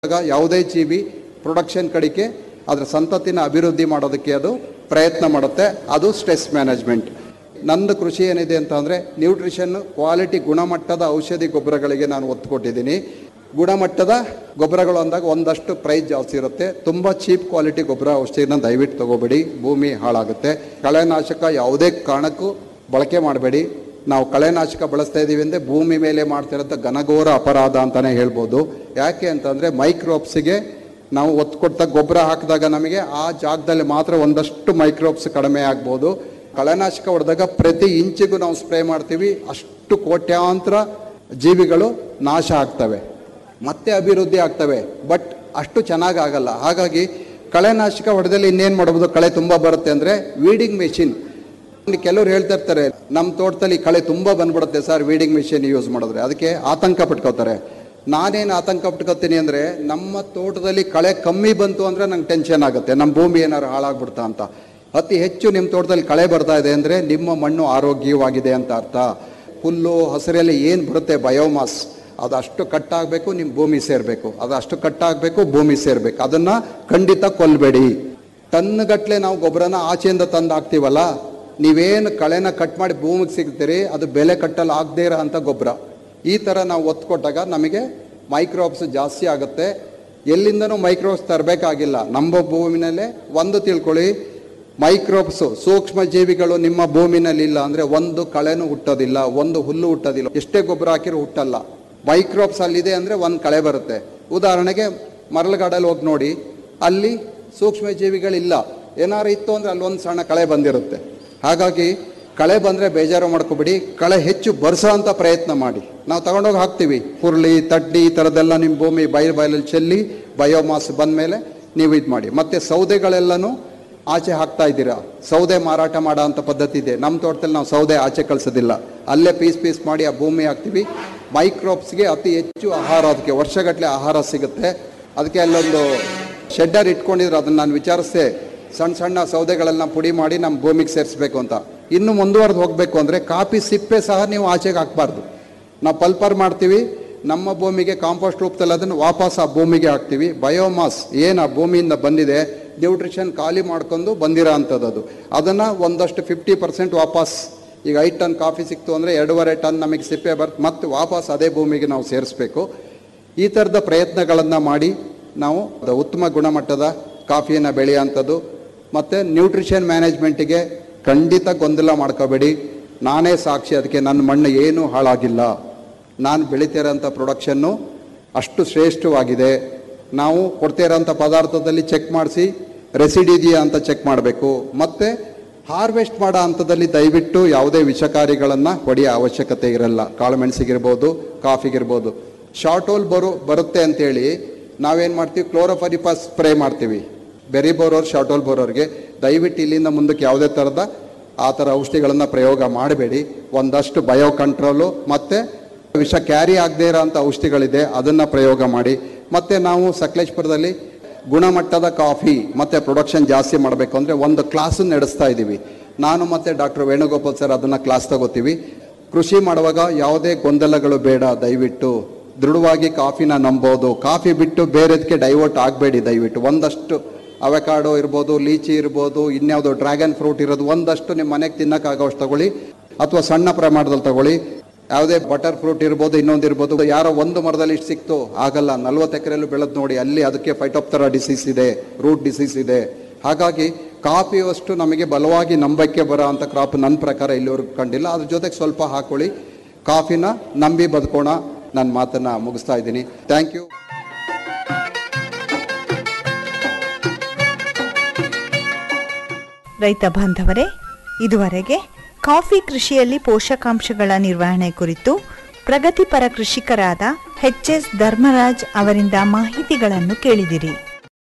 ಆಗ ಯಾವುದೇ ಜೀವಿ ಪ್ರೊಡಕ್ಷನ್ ಕಡೆಗೆ ಅದರ ಸಂತತಿನ ಅಭಿವೃದ್ಧಿ ಮಾಡೋದಕ್ಕೆ ಅದು ಪ್ರಯತ್ನ ಮಾಡುತ್ತೆ ಅದು ಸ್ಟ್ರೆಸ್ ಮ್ಯಾನೇಜ್ಮೆಂಟ್ ನಂದು ಕೃಷಿ ಏನಿದೆ ಅಂತ ಅಂದರೆ ನ್ಯೂಟ್ರಿಷನ್ ಕ್ವಾಲಿಟಿ ಗುಣಮಟ್ಟದ ಔಷಧಿ ಗೊಬ್ಬರಗಳಿಗೆ ನಾನು ಒತ್ತು ಕೊಟ್ಟಿದ್ದೀನಿ ಗುಣಮಟ್ಟದ ಗೊಬ್ಬರಗಳು ಅಂದಾಗ ಒಂದಷ್ಟು ಪ್ರೈಸ್ ಜಾಸ್ತಿ ಇರುತ್ತೆ ತುಂಬ ಚೀಪ್ ಕ್ವಾಲಿಟಿ ಗೊಬ್ಬರ ಔಷಧಿನ ದಯವಿಟ್ಟು ತಗೋಬೇಡಿ ಭೂಮಿ ಹಾಳಾಗುತ್ತೆ ಕಳೆನಾಶಕ ಯಾವುದೇ ಕಾರಣಕ್ಕೂ ಬಳಕೆ ಮಾಡಬೇಡಿ ನಾವು ಕಳೆನಾಶಕ ಬಳಸ್ತಾ ಇದ್ದೀವಿ ಅಂದರೆ ಭೂಮಿ ಮೇಲೆ ಮಾಡ್ತಿರೋಂಥ ಘನಘೋರ ಅಪರಾಧ ಅಂತಲೇ ಹೇಳ್ಬೋದು ಯಾಕೆ ಅಂತಂದರೆ ಮೈಕ್ರೋಬ್ಸಿಗೆ ನಾವು ಒತ್ತು ಕೊಟ್ಟ ಗೊಬ್ಬರ ಹಾಕಿದಾಗ ನಮಗೆ ಆ ಜಾಗದಲ್ಲಿ ಮಾತ್ರ ಒಂದಷ್ಟು ಮೈಕ್ರೋಬ್ಸ್ ಕಡಿಮೆ ಆಗ್ಬೋದು ಕಳೆನಾಶಕ ಹೊಡೆದಾಗ ಪ್ರತಿ ಇಂಚಿಗೂ ನಾವು ಸ್ಪ್ರೇ ಮಾಡ್ತೀವಿ ಅಷ್ಟು ಕೋಟ್ಯಾಂತರ ಜೀವಿಗಳು ನಾಶ ಆಗ್ತವೆ ಮತ್ತೆ ಅಭಿವೃದ್ಧಿ ಆಗ್ತವೆ ಬಟ್ ಅಷ್ಟು ಚೆನ್ನಾಗಿ ಆಗಲ್ಲ ಹಾಗಾಗಿ ಕಳೆನಾಶಕ ಹೊಡೆದಲ್ಲಿ ಇನ್ನೇನು ಮಾಡ್ಬೋದು ಕಳೆ ತುಂಬ ಬರುತ್ತೆ ಅಂದರೆ ವೀಡಿಂಗ್ ಮೆಷಿನ್ ಕೆಲವ್ರು ಹೇಳ್ತಾ ಇರ್ತಾರೆ ನಮ್ಮ ತೋಟದಲ್ಲಿ ಕಳೆ ತುಂಬ ಬಂದ್ಬಿಡುತ್ತೆ ಸರ್ ವೀಡಿಂಗ್ ಮಿಷಿನ್ ಯೂಸ್ ಮಾಡಿದ್ರೆ ಅದಕ್ಕೆ ಆತಂಕ ಪಟ್ಕೋತಾರೆ ನಾನೇನು ಆತಂಕ ಪಟ್ಕೋತೀನಿ ಅಂದರೆ ನಮ್ಮ ತೋಟದಲ್ಲಿ ಕಳೆ ಕಮ್ಮಿ ಬಂತು ಅಂದರೆ ನಂಗೆ ಟೆನ್ಷನ್ ಆಗುತ್ತೆ ನಮ್ಮ ಭೂಮಿ ಏನಾದ್ರು ಹಾಳಾಗ್ಬಿಡ್ತಾ ಅಂತ ಅತಿ ಹೆಚ್ಚು ನಿಮ್ಮ ತೋಟದಲ್ಲಿ ಕಳೆ ಬರ್ತಾ ಇದೆ ಅಂದರೆ ನಿಮ್ಮ ಮಣ್ಣು ಆರೋಗ್ಯವಾಗಿದೆ ಅಂತ ಅರ್ಥ ಹುಲ್ಲು ಹಸಿರಲ್ಲಿ ಏನು ಬರುತ್ತೆ ಬಯೋಮಾಸ್ ಅದು ಅಷ್ಟು ಕಟ್ಟಾಗಬೇಕು ನಿಮ್ಮ ಭೂಮಿ ಸೇರಬೇಕು ಅದು ಅಷ್ಟು ಕಟ್ಟಾಗಬೇಕು ಭೂಮಿ ಸೇರಬೇಕು ಅದನ್ನು ಖಂಡಿತ ಕೊಲ್ಲಬೇಡಿ ಟನ್ಗಟ್ಲೆ ನಾವು ಗೊಬ್ಬರನ ಆಚೆಯಿಂದ ತಂದು ಹಾಕ್ತೀವಲ್ಲ ನೀವೇನು ಕಳೆನ ಕಟ್ ಮಾಡಿ ಭೂಮಿಗೆ ಸಿಗ್ತೀರಿ ಅದು ಬೆಲೆ ಕಟ್ಟಲು ಆಗದೇ ಇರೋ ಅಂಥ ಗೊಬ್ಬರ ಈ ಥರ ನಾವು ಒತ್ತು ಕೊಟ್ಟಾಗ ನಮಗೆ ಮೈಕ್ರೋಬ್ಸ್ ಜಾಸ್ತಿ ಆಗುತ್ತೆ ಎಲ್ಲಿಂದನೂ ಮೈಕ್ರೋಬ್ಸ್ ತರಬೇಕಾಗಿಲ್ಲ ನಮ್ಮ ಭೂಮಿನಲ್ಲೇ ಒಂದು ತಿಳ್ಕೊಳ್ಳಿ ಮೈಕ್ರೋಬ್ಸು ಸೂಕ್ಷ್ಮ ಜೀವಿಗಳು ನಿಮ್ಮ ಭೂಮಿನಲ್ಲಿ ಇಲ್ಲ ಅಂದರೆ ಒಂದು ಕಳೆನೂ ಹುಟ್ಟೋದಿಲ್ಲ ಒಂದು ಹುಲ್ಲು ಹುಟ್ಟೋದಿಲ್ಲ ಎಷ್ಟೇ ಗೊಬ್ಬರ ಹಾಕಿರೂ ಹುಟ್ಟಲ್ಲ ಮೈಕ್ರೋಬ್ಸ್ ಅಲ್ಲಿದೆ ಅಂದರೆ ಒಂದು ಕಳೆ ಬರುತ್ತೆ ಉದಾಹರಣೆಗೆ ಮರಳುಗಾಡಲ್ಲಿ ಹೋಗಿ ನೋಡಿ ಅಲ್ಲಿ ಸೂಕ್ಷ್ಮ ಜೀವಿಗಳಿಲ್ಲ ಏನಾರು ಇತ್ತು ಅಂದರೆ ಅಲ್ಲಿ ಒಂದು ಸಣ್ಣ ಕಳೆ ಬಂದಿರುತ್ತೆ ಹಾಗಾಗಿ ಕಳೆ ಬಂದರೆ ಬೇಜಾರು ಮಾಡ್ಕೋಬೇಡಿ ಕಳೆ ಹೆಚ್ಚು ಬರ್ಸೋ ಅಂತ ಪ್ರಯತ್ನ ಮಾಡಿ ನಾವು ತಗೊಂಡೋಗಿ ಹಾಕ್ತೀವಿ ಹುರುಳಿ ತಡ್ಡಿ ಈ ಥರದ್ದೆಲ್ಲ ನಿಮ್ಮ ಭೂಮಿ ಬಯಲು ಬಯಲಲ್ಲಿ ಚೆಲ್ಲಿ ಬಯೋಮಾಸ್ ಬಂದಮೇಲೆ ನೀವು ಇದು ಮಾಡಿ ಮತ್ತು ಸೌದೆಗಳೆಲ್ಲನೂ ಆಚೆ ಹಾಕ್ತಾ ಇದ್ದೀರಾ ಸೌದೆ ಮಾರಾಟ ಮಾಡೋ ಅಂಥ ಪದ್ಧತಿ ಇದೆ ನಮ್ಮ ತೋಟದಲ್ಲಿ ನಾವು ಸೌದೆ ಆಚೆ ಕಳಿಸೋದಿಲ್ಲ ಅಲ್ಲೇ ಪೀಸ್ ಪೀಸ್ ಮಾಡಿ ಆ ಭೂಮಿ ಹಾಕ್ತೀವಿ ಮೈಕ್ರೋಬ್ಸ್ಗೆ ಅತಿ ಹೆಚ್ಚು ಆಹಾರ ಅದಕ್ಕೆ ವರ್ಷಗಟ್ಟಲೆ ಆಹಾರ ಸಿಗುತ್ತೆ ಅದಕ್ಕೆ ಅಲ್ಲೊಂದು ಶೆಡ್ಡರ್ ಇಟ್ಕೊಂಡಿದ್ರು ಅದನ್ನು ನಾನು ವಿಚಾರಿಸ್ದೆ ಸಣ್ಣ ಸಣ್ಣ ಸೌದೆಗಳೆಲ್ಲ ಪುಡಿ ಮಾಡಿ ನಮ್ಮ ಭೂಮಿಗೆ ಸೇರಿಸ್ಬೇಕು ಅಂತ ಇನ್ನು ಮುಂದುವರೆದು ಹೋಗಬೇಕು ಅಂದರೆ ಕಾಫಿ ಸಿಪ್ಪೆ ಸಹ ನೀವು ಆಚೆಗೆ ಹಾಕಬಾರ್ದು ನಾವು ಪಲ್ಪರ್ ಮಾಡ್ತೀವಿ ನಮ್ಮ ಭೂಮಿಗೆ ಕಾಂಪೋಸ್ಟ್ ರೂಪದಲ್ಲಿ ಅದನ್ನು ವಾಪಸ್ ಆ ಭೂಮಿಗೆ ಹಾಕ್ತೀವಿ ಬಯೋಮಾಸ್ ಏನು ಆ ಭೂಮಿಯಿಂದ ಬಂದಿದೆ ನ್ಯೂಟ್ರಿಷನ್ ಖಾಲಿ ಮಾಡ್ಕೊಂಡು ಬಂದಿರೋ ಅಂಥದ್ದು ಅದು ಅದನ್ನು ಒಂದಷ್ಟು ಫಿಫ್ಟಿ ಪರ್ಸೆಂಟ್ ವಾಪಸ್ ಈಗ ಐದು ಟನ್ ಕಾಫಿ ಸಿಕ್ತು ಅಂದರೆ ಎರಡೂವರೆ ಟನ್ ನಮಗೆ ಸಿಪ್ಪೆ ಬರುತ್ತೆ ಮತ್ತೆ ವಾಪಸ್ ಅದೇ ಭೂಮಿಗೆ ನಾವು ಸೇರಿಸ್ಬೇಕು ಈ ಥರದ ಪ್ರಯತ್ನಗಳನ್ನು ಮಾಡಿ ನಾವು ಅದು ಉತ್ತಮ ಗುಣಮಟ್ಟದ ಕಾಫಿಯನ್ನು ಬೆಳೆಯೋಂಥದ್ದು ಮತ್ತು ನ್ಯೂಟ್ರಿಷನ್ ಮ್ಯಾನೇಜ್ಮೆಂಟಿಗೆ ಖಂಡಿತ ಗೊಂದಲ ಮಾಡ್ಕೋಬೇಡಿ ನಾನೇ ಸಾಕ್ಷಿ ಅದಕ್ಕೆ ನನ್ನ ಮಣ್ಣು ಏನೂ ಹಾಳಾಗಿಲ್ಲ ನಾನು ಬೆಳಿತಿರೋಂಥ ಪ್ರೊಡಕ್ಷನ್ನು ಅಷ್ಟು ಶ್ರೇಷ್ಠವಾಗಿದೆ ನಾವು ಕೊಡ್ತಿರೋಂಥ ಪದಾರ್ಥದಲ್ಲಿ ಚೆಕ್ ಮಾಡಿಸಿ ರೆಸಿಡ್ ಇದೆಯಾ ಅಂತ ಚೆಕ್ ಮಾಡಬೇಕು ಮತ್ತು ಹಾರ್ವೆಸ್ಟ್ ಮಾಡೋ ಹಂತದಲ್ಲಿ ದಯವಿಟ್ಟು ಯಾವುದೇ ವಿಷಕಾರಿಗಳನ್ನು ಹೊಡೆಯೋ ಅವಶ್ಯಕತೆ ಇರಲ್ಲ ಕಾಳುಮೆಣಸಿಗಿರ್ಬೋದು ಕಾಫಿಗಿರ್ಬೋದು ಶಾರ್ಟ್ ಹೋಲ್ ಬರೋ ಬರುತ್ತೆ ಅಂತೇಳಿ ನಾವೇನು ಮಾಡ್ತೀವಿ ಕ್ಲೋರೋಫರಿಪಾಸ್ ಸ್ಪ್ರೇ ಮಾಡ್ತೀವಿ ಬೆರಿ ಬೋರೋರು ಶಾರ್ಟ್ ಹೋಲ್ ಬೋರೋರಿಗೆ ದಯವಿಟ್ಟು ಇಲ್ಲಿಂದ ಮುಂದಕ್ಕೆ ಯಾವುದೇ ಥರದ ಆ ಥರ ಔಷಧಿಗಳನ್ನು ಪ್ರಯೋಗ ಮಾಡಬೇಡಿ ಒಂದಷ್ಟು ಬಯೋ ಕಂಟ್ರೋಲು ಮತ್ತು ವಿಷ ಕ್ಯಾರಿ ಆಗದೇ ಇರೋಂಥ ಔಷಧಿಗಳಿದೆ ಅದನ್ನು ಪ್ರಯೋಗ ಮಾಡಿ ಮತ್ತು ನಾವು ಸಕಲೇಶ್ಪುರದಲ್ಲಿ ಗುಣಮಟ್ಟದ ಕಾಫಿ ಮತ್ತು ಪ್ರೊಡಕ್ಷನ್ ಜಾಸ್ತಿ ಮಾಡಬೇಕು ಅಂದರೆ ಒಂದು ಕ್ಲಾಸು ನಡೆಸ್ತಾ ಇದ್ದೀವಿ ನಾನು ಮತ್ತು ಡಾಕ್ಟರ್ ವೇಣುಗೋಪಾಲ್ ಸರ್ ಅದನ್ನು ಕ್ಲಾಸ್ ತಗೋತೀವಿ ಕೃಷಿ ಮಾಡುವಾಗ ಯಾವುದೇ ಗೊಂದಲಗಳು ಬೇಡ ದಯವಿಟ್ಟು ದೃಢವಾಗಿ ಕಾಫಿನ ನಂಬೋದು ಕಾಫಿ ಬಿಟ್ಟು ಬೇರೆದಕ್ಕೆ ಡೈವರ್ಟ್ ಆಗಬೇಡಿ ದಯವಿಟ್ಟು ಒಂದಷ್ಟು ಅವಕಾಡೋ ಇರ್ಬೋದು ಲೀಚಿ ಇರ್ಬೋದು ಇನ್ಯಾವುದೋ ಡ್ರ್ಯಾಗನ್ ಫ್ರೂಟ್ ಇರೋದು ಒಂದಷ್ಟು ನಿಮ್ಮ ಮನೆಗೆ ತಿನ್ನೋಕ್ಕಾಗೋಷ್ಟು ತಗೊಳ್ಳಿ ಅಥವಾ ಸಣ್ಣ ಪ್ರಮಾಣದಲ್ಲಿ ತಗೊಳ್ಳಿ ಯಾವುದೇ ಬಟರ್ ಫ್ರೂಟ್ ಇರ್ಬೋದು ಇನ್ನೊಂದು ಇರ್ಬೋದು ಯಾರೋ ಒಂದು ಮರದಲ್ಲಿ ಇಷ್ಟು ಸಿಕ್ತು ಆಗಲ್ಲ ನಲ್ವತ್ತು ಎಕರೆಲ್ಲೂ ಬೆಳೆದು ನೋಡಿ ಅಲ್ಲಿ ಅದಕ್ಕೆ ಫೈಟೋಪ್ತರಾ ಡಿಸೀಸ್ ಇದೆ ರೂಟ್ ಡಿಸೀಸ್ ಇದೆ ಹಾಗಾಗಿ ಕಾಫಿಯಷ್ಟು ನಮಗೆ ಬಲವಾಗಿ ನಂಬಕ್ಕೆ ಬರೋ ಅಂಥ ಕ್ರಾಪ್ ನನ್ನ ಪ್ರಕಾರ ಇಲ್ಲಿವರೆಗೂ ಕಂಡಿಲ್ಲ ಅದ್ರ ಜೊತೆಗೆ ಸ್ವಲ್ಪ ಹಾಕೊಳ್ಳಿ ಕಾಫಿನ ನಂಬಿ ಬದುಕೋಣ ನನ್ನ ಮಾತನ್ನು ಮುಗಿಸ್ತಾ ಇದ್ದೀನಿ ಥ್ಯಾಂಕ್ ಯು ರೈತ ಬಾಂಧವರೇ ಇದುವರೆಗೆ ಕಾಫಿ ಕೃಷಿಯಲ್ಲಿ ಪೋಷಕಾಂಶಗಳ ನಿರ್ವಹಣೆ ಕುರಿತು ಪ್ರಗತಿಪರ ಕೃಷಿಕರಾದ ಎಚ್ ಎಸ್ ಧರ್ಮರಾಜ್ ಅವರಿಂದ ಮಾಹಿತಿಗಳನ್ನು ಕೇಳಿದಿರಿ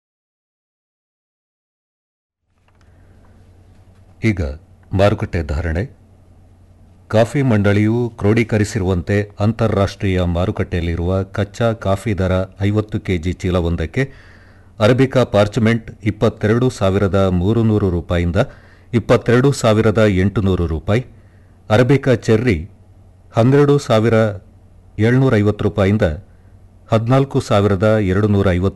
ಈಗ ಮಾರುಕಟ್ಟೆ ಧಾರಣೆ ಕಾಫಿ ಮಂಡಳಿಯು ಕ್ರೋಢೀಕರಿಸಿರುವಂತೆ ಅಂತಾರಾಷ್ಟ್ರೀಯ ಮಾರುಕಟ್ಟೆಯಲ್ಲಿರುವ ಕಚ್ಚಾ ಕಾಫಿ ದರ ಐವತ್ತು ಕೆಜಿ ಚೀಲವೊಂದಕ್ಕೆ ಅರಬಿಕಾ ಪಾರ್ಚಮೆಂಟ್ ಇಪ್ಪತ್ತೆರಡು ಸಾವಿರದ ಮೂರು ನೂರು ರೂಪಾಯಿಂದ ಇಪ್ಪತ್ತೆರಡು ಸಾವಿರದ ಎಂಟುನೂರು ರೂಪಾಯಿ ಅರಬಿಕಾ ಚೆರ್ರಿ ಹನ್ನೆರಡು ಸಾವಿರ ಏಳ್ನೂರ ಐವತ್ತು ರೂಪಾಯಿಂದ ಹದಿನಾಲ್ಕು ಸಾವಿರದ ಎರಡು ನೂರ ಐವತ್ತು